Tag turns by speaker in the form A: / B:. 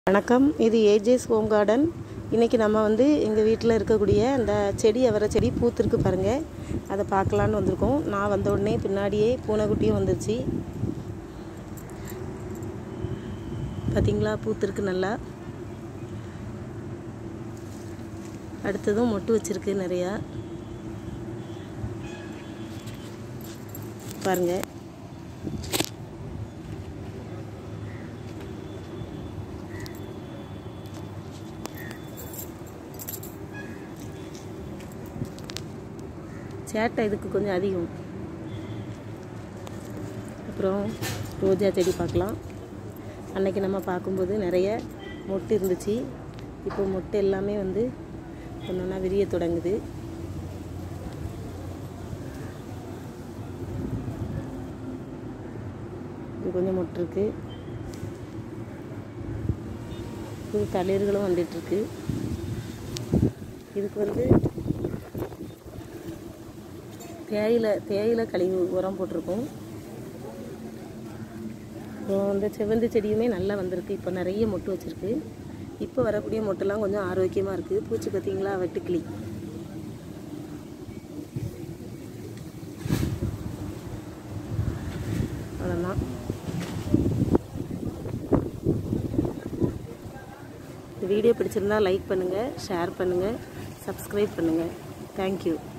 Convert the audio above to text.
A: வணக்கம் இது ஏஜேஸ் home garden இன்றைக்கி நம்ம வந்து எங்கள் வீட்டில் இருக்கக்கூடிய அந்த செடி அவரை செடி பூத்திருக்கு பாருங்கள் அதை பார்க்கலான்னு வந்திருக்கோம் நான் வந்த உடனே பின்னாடியே பூனைக்குட்டியும் வந்துருச்சு பார்த்தீங்களா பூத்திருக்கு நல்லா அடுத்ததும் மொட்டு வச்சிருக்கு நிறையா பாருங்கள் சேட்டை இதுக்கு கொஞ்சம் அதிகம் அப்புறம் ரோஜா செடி பார்க்கலாம் அன்னைக்கு நம்ம பார்க்கும்போது நிறைய மொட்டு இருந்துச்சு இப்போ மொட்டு எல்லாமே வந்து ஒன்றா விரிய தொடங்குது இது கொஞ்சம் மொட்டு இருக்கு புது தளிர்களும் வந்துட்டுருக்கு இதுக்கு வந்து தேயிலை தேயிலை கழிவு உரம் போட்டிருக்கோம் அப்புறம் இந்த செவ்வந்தி செடியுமே நல்லா வந்திருக்கு இப்போ நிறைய மொட்டு வச்சுருக்கு இப்போ வரக்கூடிய மொட்டெல்லாம் கொஞ்சம் ஆரோக்கியமாக இருக்குது பூச்சி பார்த்தீங்களா வெட்டுக்கிளி அவ்வளோதான் இந்த வீடியோ பிடிச்சிருந்தா லைக் பண்ணுங்கள் ஷேர் பண்ணுங்கள் சப்ஸ்கிரைப் பண்ணுங்கள் தேங்க்யூ